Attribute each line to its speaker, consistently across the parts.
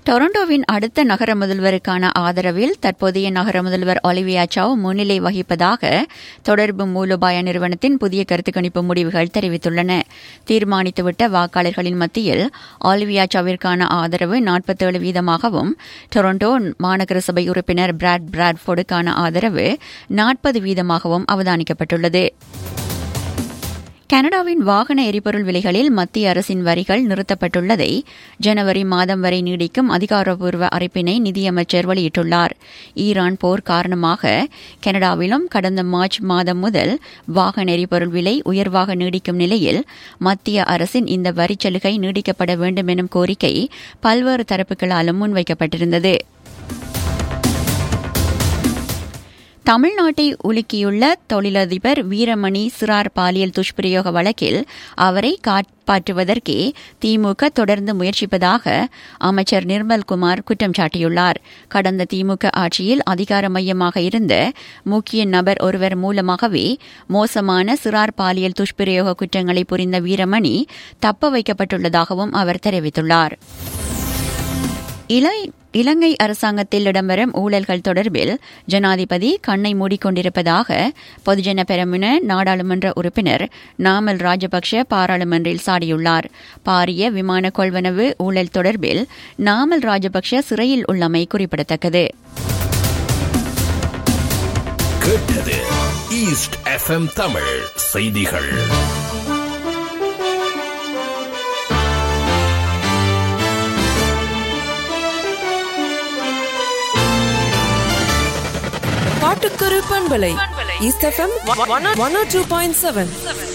Speaker 1: டொரண்டோவின் அடுத்த நகர முதல்வருக்கான ஆதரவில் தற்போதைய நகர முதல்வர் ஒலிவியா சாவ் முன்னிலை வகிப்பதாக தொடர்பு மூலோபாய நிறுவனத்தின் புதிய கருத்து கணிப்பு முடிவுகள் தெரிவித்துள்ளன தீர்மானித்துவிட்ட வாக்காளர்களின் மத்தியில் ஒலிவியா சாவிற்கான ஆதரவு நாற்பத்தேழு வீதமாகவும் டொரண்டோ மாநகர சபை உறுப்பினர் பிராட் பிராட்ஃபோர்டுக்கான ஆதரவு நாற்பது வீதமாகவும் அவதானிக்கப்பட்டுள்ளது கனடாவின் வாகன எரிபொருள் விலைகளில் மத்திய அரசின் வரிகள் நிறுத்தப்பட்டுள்ளதை ஜனவரி மாதம் வரை நீடிக்கும் அதிகாரப்பூர்வ அறிப்பினை நிதியமைச்சர் வெளியிட்டுள்ளார் ஈரான் போர் காரணமாக கனடாவிலும் கடந்த மார்ச் மாதம் முதல் வாகன எரிபொருள் விலை உயர்வாக நீடிக்கும் நிலையில் மத்திய அரசின் இந்த வரிச்சலுகை நீடிக்கப்பட வேண்டும் எனும் கோரிக்கை பல்வேறு தரப்புகளாலும் முன்வைக்கப்பட்டிருந்தது தமிழ்நாட்டை உலுக்கியுள்ள தொழிலதிபர் வீரமணி சிறார் பாலியல் துஷ்பிரயோக வழக்கில் அவரை காப்பாற்றுவதற்கே திமுக தொடர்ந்து முயற்சிப்பதாக அமைச்சர் நிர்மல்குமார் குற்றம் சாட்டியுள்ளார் கடந்த திமுக ஆட்சியில் அதிகார மையமாக இருந்த முக்கிய நபர் ஒருவர் மூலமாகவே மோசமான சிறார் பாலியல் துஷ்பிரயோக குற்றங்களை புரிந்த வீரமணி தப்ப வைக்கப்பட்டுள்ளதாகவும் அவர் தெரிவித்துள்ளார் இலங்கை அரசாங்கத்தில் இடம்பெறும் ஊழல்கள் தொடர்பில் ஜனாதிபதி கண்ணை மூடிக்கொண்டிருப்பதாக பொதுஜன பெரமுன நாடாளுமன்ற உறுப்பினர் நாமல் ராஜபக்ஷ பாராளுமன்றில் சாடியுள்ளார் பாரிய விமான கொள்வனவு ஊழல் தொடர்பில் நாமல் ராஜபக்ஷ சிறையில் உள்ளமை குறிப்பிடத்தக்கது
Speaker 2: கேட்டது ஈஸ்ட் எஃப்எம் தமிழ் செய்திகள்
Speaker 3: பாட்டுக்குரு பண்பலை east FM one oh two point seven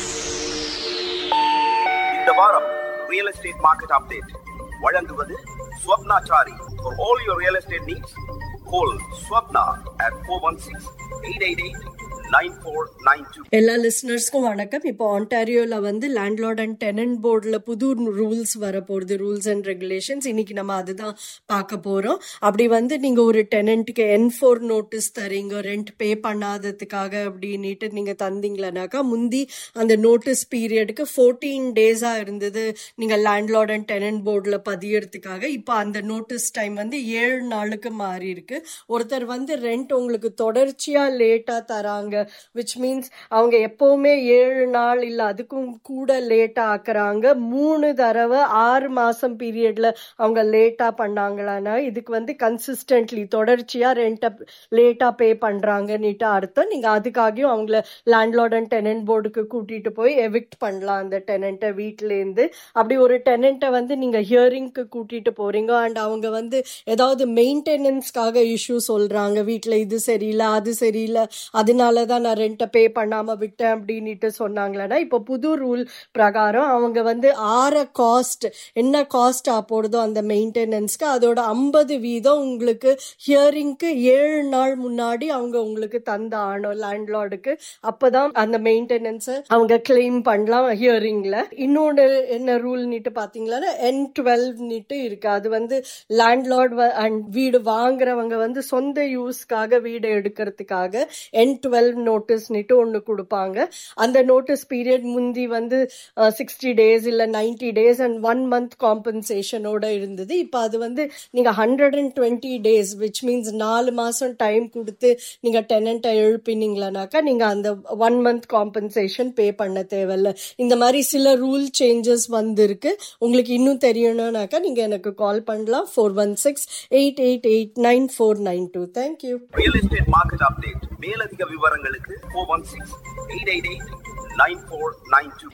Speaker 4: இந்த வாரம் ரியல் எஸ்டேட் மார்க்கெட் அப்டேட் வழங்குவது Swapnachari for all your real estate needs call Swapna at four one six eight eight eight nine four nine two
Speaker 5: எல்லா லிசனர்ஸ்க்கும் வணக்கம் இப்போ ஆன்டாரியோல வந்து லேண்ட்லார்ட் அண்ட் டெனன்ட் போர்டில் புது ரூல்ஸ் வரப்போகுது ரூல்ஸ் அண்ட் ரெகுலேஷன்ஸ் இன்னைக்கு நம்ம அதுதான் பார்க்க போறோம் அப்படி வந்து நீங்க ஒரு டெனண்ட்டுக்கு என் ஃபோர் நோட்டீஸ் தரீங்க ரெண்ட் பே பண்ணாததுக்காக அப்படின்ட்டு நீங்க தந்தீங்களனாக்கா முந்தி அந்த நோட்டீஸ் பீரியடுக்கு ஃபோர்டீன் டேஸா இருந்தது நீங்க லேண்ட்லார்ட் அண்ட் டெனன்ட் போர்டில் பதியறதுக்காக இப்போ அந்த நோட்டீஸ் டைம் வந்து ஏழு நாளுக்கு மாறி இருக்கு ஒருத்தர் வந்து ரெண்ட் உங்களுக்கு தொடர்ச்சியா லேட்டா தராங்க விச் மீன்ஸ் அவங்க எப்பவுமே ஏழு நாள் இல்ல அதுக்கும் கூட லேட்டா ஆக்குறாங்க மூணு தடவை ஆறு மாசம் பீரியட்ல அவங்க லேட்டா பண்ணாங்களான்னா இதுக்கு வந்து கன்சிஸ்டன்ட்லி தொடர்ச்சியா ரெண்ட்டை லேட்டா பே பண்றாங்கன்னுட்டு அர்த்தம் நீங்க அதுக்காகவும் அவங்கள லேண்ட்லார்ட் அண்ட் டெனன்ட் போர்டுக்கு கூட்டிட்டு போய் எவிக்ட் பண்ணலாம் அந்த டெனண்ட்டை வீட்ல இருந்து அப்படி ஒரு டெனண்ட்டை வந்து நீங்க ஹியரிங்க்கு கூட்டிட்டு போறீங்க அண்ட் அவங்க வந்து ஏதாவது மெயின்டெனன்ஸ்க்காக இஷ்யூ சொல்றாங்க வீட்ல இது சரியில்லை அது சரியில்லை அதனால தான் நான் ரெண்ட்டை பே பண்ணாம விட்டேன் அப்படின்ட்டு சொன்னாங்களேன்னா இப்போ புது ரூல் பிரகாரம் அவங்க வந்து ஆற காஸ்ட் என்ன காஸ்ட் போடுதோ அந்த மெயின்டெனன்ஸ்க்கு அதோட ஐம்பது வீதம் உங்களுக்கு ஹியரிங்க்கு ஏழு நாள் முன்னாடி அவங்க உங்களுக்கு தந்த ஆனோம் லேண்ட்லார்டுக்கு அப்பதான் அந்த மெயின்டெனன்ஸை அவங்க கிளைம் பண்ணலாம் ஹியரிங்ல இன்னொன்று என்ன ரூல் நீட்டு பாத்தீங்களா என் டுவெல் நீட்டு இருக்கு அது வந்து லேண்ட்லார்ட் அண்ட் வீடு வாங்குறவங்க வந்து சொந்த யூஸ்க்காக வீடு எடுக்கிறதுக்காக என் டுவெல் நோட்டீஸ்னுட்டு ஒன்று கொடுப்பாங்க அந்த நோட்டீஸ் பீரியட் முந்தி வந்து சிக்ஸ்டி டேஸ் இல்லை ninety days and one month காம்பன்சேஷனோட இருந்தது இப்போ அது வந்து நீங்கள் hundred and twenty days which means நாலு மாதம் டைம் கொடுத்து நீங்கள் டெனண்ட்டை எழுப்பினீங்களானாக்கா நீங்கள் அந்த ஒன் மந்த் காம்பன்சேஷன் பே பண்ண தேவையில்ல இந்த மாதிரி சில ரூல் சேஞ்சஸ் வந்திருக்கு உங்களுக்கு இன்னும் தெரியணும்னாக்கா நீங்கள் எனக்கு கால் பண்ணலாம் four one six eight eight eight nine four nine two thank you
Speaker 4: real estate market update மேலதிக விவரங்களுக்கு four one six eight eight eight nine four nine two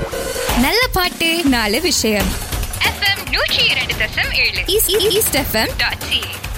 Speaker 6: நல்ல பாட்டு நாலு விஷயம்
Speaker 7: எஃப்எம் நூற்றி இரண்டு தசம் ஏழு
Speaker 6: ஈஸ்ட் எஃப்எம்
Speaker 7: டாட் சி